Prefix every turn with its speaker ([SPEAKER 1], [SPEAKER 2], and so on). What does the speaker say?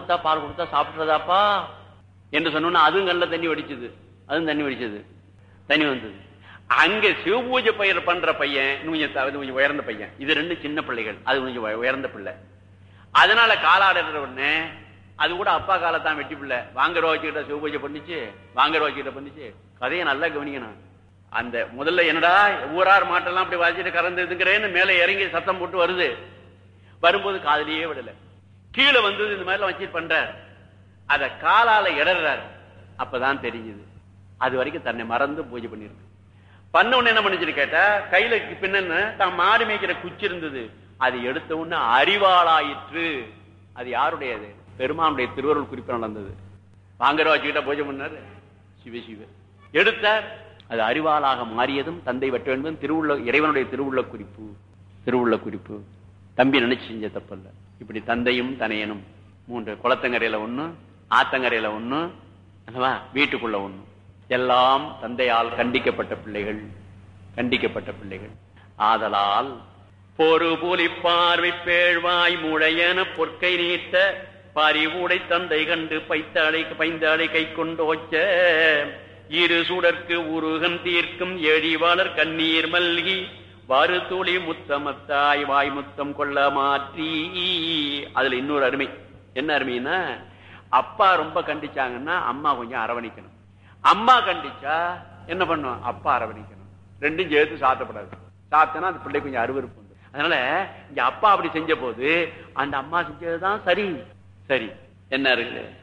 [SPEAKER 1] கொடுத்தா பால் கொடுத்தா சாப்பிட்றதாப்பா என்று சொன்னோன்னா அதுவும் கண்ணில் தண்ணி வடிச்சது அதுவும் தண்ணி வடிச்சது தண்ணி வந்தது அங்க சிவபூஜை பயிர் பண்ற பையன் இன்னும் கொஞ்சம் த- இது கொஞ்சம் உயர்ந்த பையன் இது ரெண்டு சின்ன பிள்ளைகள் அது கொஞ்சம் உய- உயர்ந்த பிள்ளை அதனால காலாடுற உடனே அது கூட அப்பா காலத்தான் வெட்டி பிள்ளை வாங்குற வச்சுக்கிட்ட சிவபூஜை பண்ணிச்சு வாங்குற வச்சுக்கிட்ட பண்ணிச்சு கதையை நல்லா கவனிக்கணும் அந்த முதல்ல என்னடா ஊரார் மாட்டெல்லாம் அப்படி வாசிட்டு கறந்து இதுங்கிறேன்னு மேலே இறங்கி சத்தம் போட்டு வருது வரும்போது காதலியே விடல கீழே வந்து இந்த மாதிரிலாம் வச்சுட்டு பண்றார் அத காலால இடறாரு அப்பதான் தெரிஞ்சது அது வரைக்கும் தன்னை மறந்து பூஜை பண்ணிருக்கு பண்ண உடனே என்ன பண்ணுச்சுன்னு கேட்டா கையில பின்னன்னு தான் மாடு மேய்க்கிற குச்சி இருந்தது அது எடுத்த உடனே அறிவாளாயிற்று அது யாருடையது பெருமானுடைய திருவருள் குறிப்பு நடந்தது வாங்குற வச்சுக்கிட்ட பூஜை பண்ணாரு சிவ சிவ எடுத்தார் அது அறிவாளாக மாறியதும் தந்தை வெட்ட வேண்டும் திருவுள்ள இறைவனுடைய திருவுள்ள குறிப்பு திருவுள்ள குறிப்பு தம்பி நினைச்சு செஞ்ச தப்பல்ல இப்படி தந்தையும் தனையனும் மூன்று குளத்தங்கரையில ஒண்ணு ஆத்தங்கரையில ஒண்ணு அல்லவா வீட்டுக்குள்ள ஒண்ணு எல்லாம் தந்தையால் கண்டிக்கப்பட்ட பிள்ளைகள் கண்டிக்கப்பட்ட பிள்ளைகள் ஆதலால் பொறு புலி பார்வை பேழ்வாய் முழையன பொற்கை நீட்ட பறிவுடை தந்தை கண்டு பைத்தாளை பைந்தாளை கை கொண்டோச்ச இரு சுடற்கு உருகன் தீர்க்கும் எழிவாளர் கண்ணீர் மல்கி வரு துளி முத்தமத்தாய் வாய் முத்தம் கொள்ள மாற்றி அதுல இன்னொரு அருமை என்ன அருமைன்னா அப்பா ரொம்ப கண்டிச்சாங்கன்னா அம்மா கொஞ்சம் அரவணைக்கணும் அம்மா கண்டிச்சா என்ன பண்ணும் அப்பா அரவணைக்கணும் ரெண்டும் சேர்த்து சாத்தப்படாது சாத்தனா அந்த பிள்ளை கொஞ்சம் அருவருப்பு வந்து அதனால இங்க அப்பா அப்படி செஞ்ச போது அந்த அம்மா செஞ்சதுதான் சரி சரி என்ன இருக்கு